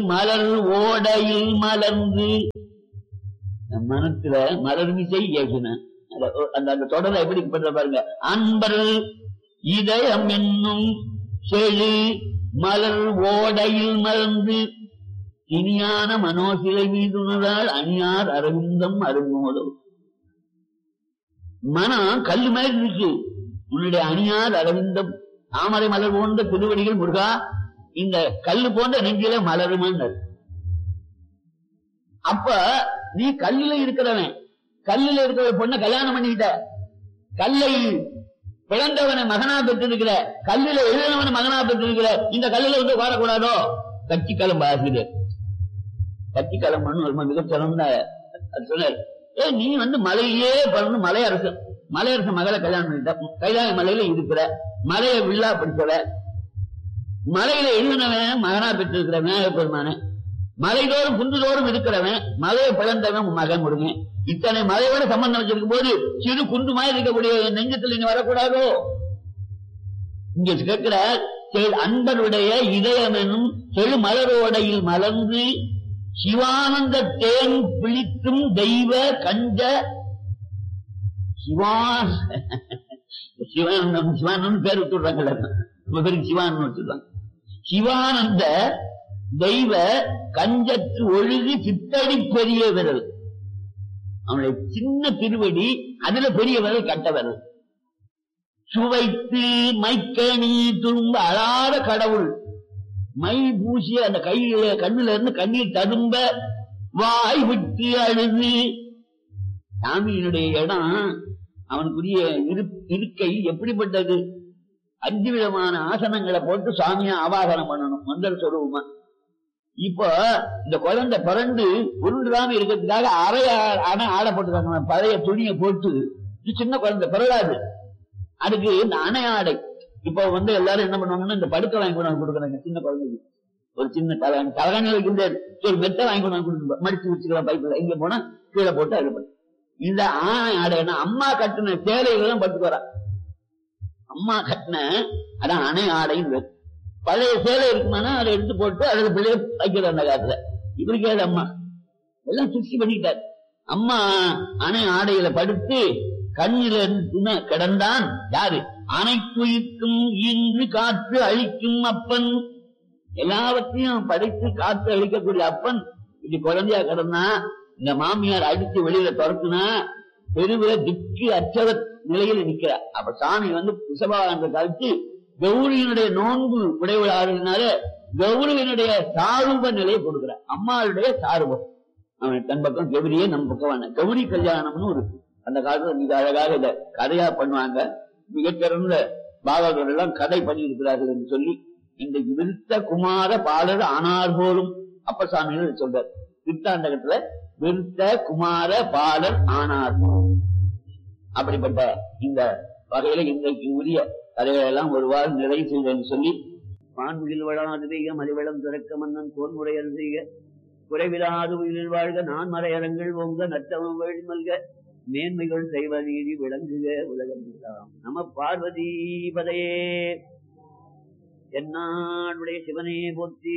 மலர் ஓடையில் மலர்ந்து நம் மனத்துல மலர் மிசை ஏகின அந்த அந்த தொடரை எப்படி பண்ற பாருங்க அன்பர் இதயம் என்னும் செழு மலர் ஓடையில் மலர்ந்து இனியான மனோசிலை மீதுனதால் அணியார் அரவிந்தம் அருங்கோதும் மனம் கல்லு மாதிரி இருக்கு உன்னுடைய அணியார் அரவிந்தம் தாமரை மலர் போன்ற திருவடிகள் முருகா இந்த கல்லு போன்ற நெஞ்சில மலருமான் அப்ப நீ கல்லுல இருக்கிறவன் கல்லுல இருக்கிற பொண்ண கல்யாணம் பண்ணிக்கிட்ட கல்லை பிளந்தவனை மகனா பெற்றிருக்கிற கல்லுல எழுதினவனை மகனா பெற்றிருக்கிற இந்த கல்லுல வந்து வாழக்கூடாதோ கட்சிக்காலம் ஆசிரியர் கட்சிக்காலம் ரொம்ப மிகச்சிறந்த சொன்னார் ஏ நீ வந்து மலையே பண்ணு மலையரசன் மலையரசன் மகளை கல்யாணம் பண்ணிட்ட கைலாய மலையில இருக்கிற மலையை வில்லா படிச்சவ மலையில எழுதினவன் மகனா பெற்றிருக்கிற விநாயகர் பெருமானு மலைதோறும் குன்றுதோறும் இருக்கிறவன் மலையை பிளந்தவன் உன் மகன் கொடுங்க இத்தனை மலையோட சம்பந்தம் வச்சிருக்கும் போது சிறு குண்டு மாதிரி இருக்கக்கூடிய நெஞ்சத்தில் நீ வரக்கூடாதோ இங்க கேட்கிற அன்பருடைய இதயம் என்னும் செழு மலரோடையில் மலர்ந்து சிவானந்த தேன் பிழிக்கும் தெய்வ கஞ்ச சிவா சிவானந்தம் சிவானந்தம் பேர் விட்டுடுறாங்க நம்ம பேருக்கு சிவானந்தம் வச்சுருவாங்க சிவானந்த தெய்வ கஞ்சத்து ஒழுகு சித்தடி பெரிய விரல் அவனுடைய சின்ன திருவடி அதுல பெரிய விரல் கட்ட விரல் சுவைத்து மைக்கணி துரும்ப அழாத கடவுள் மை பூசிய அந்த கையில கண்ணுல இருந்து கண்ணீர் ததும்ப வாய் விட்டு அழுது சாமியினுடைய இடம் அவனுக்குரிய இருக்கை எப்படிப்பட்டது அஞ்சு விதமான ஆசனங்களை போட்டு சாமியா ஆவாகனம் பண்ணணும் மந்திர சொருபமா இப்போ இந்த குழந்தை பிறண்டு உருண்டுடாம இருக்கிறதுக்காக அறைய அணை ஆடை போட்டுருக்காங்க பழைய துணியை போட்டு சின்ன குழந்தை பிறகாது அதுக்கு இந்த அணை ஆடை இப்போ வந்து எல்லாரும் என்ன பண்ணுவாங்கன்னா இந்த படுக்கை வாங்கி கொண்டு கொடுக்குறாங்க சின்ன குழந்தைக்கு ஒரு சின்ன தலகாணி தலகாணி வைக்கின்ற ஒரு மெத்த வாங்கி கொண்டு கொடுத்து மடிச்சு வச்சுக்கலாம் பைப்பில் எங்க போனா கீழே போட்டு அது பண்ணு இந்த ஆணை ஆடைனா அம்மா கட்டின சேலைகள் தான் பட்டு வரா அம்மா கட்டின அதான் அணை ஆடைன்னு பழைய சேலை இருக்குமானா அதை எடுத்து போட்டு அதுல பிள்ளைய வைக்கிற அந்த காலத்துல இவருக்கு ஏது அம்மா எல்லாம் சுத்தி பண்ணிட்டார் அம்மா அணை ஆடையில படுத்து கண்ணில கிடந்தான் யாரு அனைத்துயிர்க்கும் இன்று காற்று அழிக்கும் அப்பன் எல்லாவற்றையும் படைத்து காற்று அழிக்கக்கூடிய அப்பன் இப்படி குழந்தையா கிடந்தா இந்த மாமியார் அடிச்சு வெளியில துரத்துனா பெருவில திக்கு அச்சர நிலையில நிக்கிற அப்ப சாமி வந்து பிசபாகந்த கழிச்சு கௌரியினுடைய நோன்பு உடையவளாகிறதுனால கௌரவனுடைய சாரூப நிலையை கொடுக்கிற அம்மாளுடைய சாரூபம் அவன் தன் பக்கம் கௌரியே நம் பக்கம் கௌரி கல்யாணம்னு ஒரு அந்த காலத்துல மிக அழகாக இத கதையா பண்ணுவாங்க மிகச்சிறந்த பாபாக்கள் எல்லாம் கதை பண்ணி இருக்கிறார்கள் என்று சொல்லி இன்றைக்கு விருத்த குமார பாலர் ஆனார் போலும் அப்பசாமிகள் சொல்றார் திருத்தாண்டகத்துல விருத்த குமார பாலர் ஆனார் போலும் அப்படிப்பட்ட இந்த வகையில இன்றைக்கு உரிய கதைகளை எல்லாம் ஒருவாறு நிறைவு செய்தேன் சொல்லி மான்முகில் வளாது பெய்க மலிவளம் திறக்க மன்னன் கோன்முறையல் செய்க குறைவிலாது உயிரில் வாழ்க நான் மறையரங்கள் ஓங்க நற்றவம் வேடி மல்க மேன்மைகள் செய்வ நீதி விளங்குக உலகம் நம பார்வதி பதையே என்னாடுடைய சிவனே போற்றி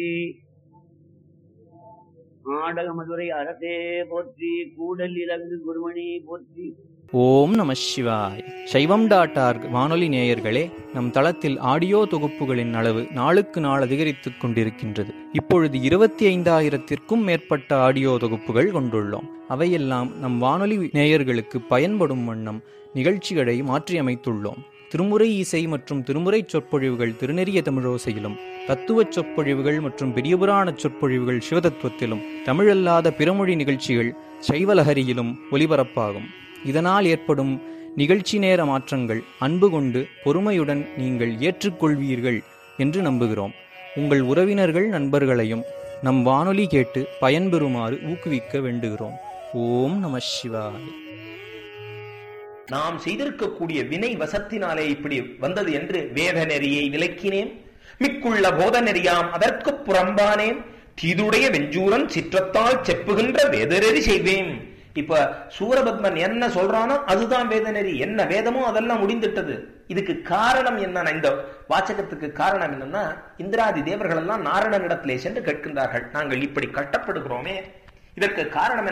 ஆடக மதுரை அறத்தே போற்றி கூடல் இலங்கு குருமணி போற்றி ஓம் நம சிவாய் சைவம் டாட் ஆர்க் வானொலி நேயர்களே நம் தளத்தில் ஆடியோ தொகுப்புகளின் அளவு நாளுக்கு நாள் அதிகரித்துக் கொண்டிருக்கின்றது இப்பொழுது இருபத்தி ஐந்தாயிரத்திற்கும் மேற்பட்ட ஆடியோ தொகுப்புகள் கொண்டுள்ளோம் அவையெல்லாம் நம் வானொலி நேயர்களுக்கு பயன்படும் வண்ணம் நிகழ்ச்சிகளை மாற்றியமைத்துள்ளோம் திருமுறை இசை மற்றும் திருமுறை சொற்பொழிவுகள் திருநெறிய தமிழோசையிலும் தத்துவச் சொற்பொழிவுகள் மற்றும் பெரியபுராண சொற்பொழிவுகள் சிவதத்துவத்திலும் தமிழல்லாத பிறமொழி நிகழ்ச்சிகள் சைவலஹரியிலும் ஒலிபரப்பாகும் இதனால் ஏற்படும் நிகழ்ச்சி நேர மாற்றங்கள் அன்பு கொண்டு பொறுமையுடன் நீங்கள் ஏற்றுக்கொள்வீர்கள் என்று நம்புகிறோம் உங்கள் உறவினர்கள் நண்பர்களையும் நம் வானொலி கேட்டு பயன்பெறுமாறு ஊக்குவிக்க வேண்டுகிறோம் ஓம் நம சிவாய் நாம் செய்திருக்கக்கூடிய வினை வசத்தினாலே இப்படி வந்தது என்று வேத நெறியை விளக்கினேன் மிக்குள்ள போத நெறியாம் அதற்குப் புறம்பானேன் தீதுடைய வெஞ்சூரன் சிற்றத்தால் செப்புகின்ற வேதநெறி செய்வேன் இப்ப சூரபத்மன் என்ன சொல்றானோ அதுதான் வேத நெறி என்ன வேதமோ அதெல்லாம் முடிந்துட்டது இதுக்கு காரணம் என்ன இந்த வாச்சகத்துக்கு காரணம் என்னன்னா இந்திராதி தேவர்கள் எல்லாம் நாரணனிடத்திலே சென்று கேட்கின்றார்கள் நாங்கள் இப்படி கட்டப்படுகிறோமே இதற்கு காரணம் என்ன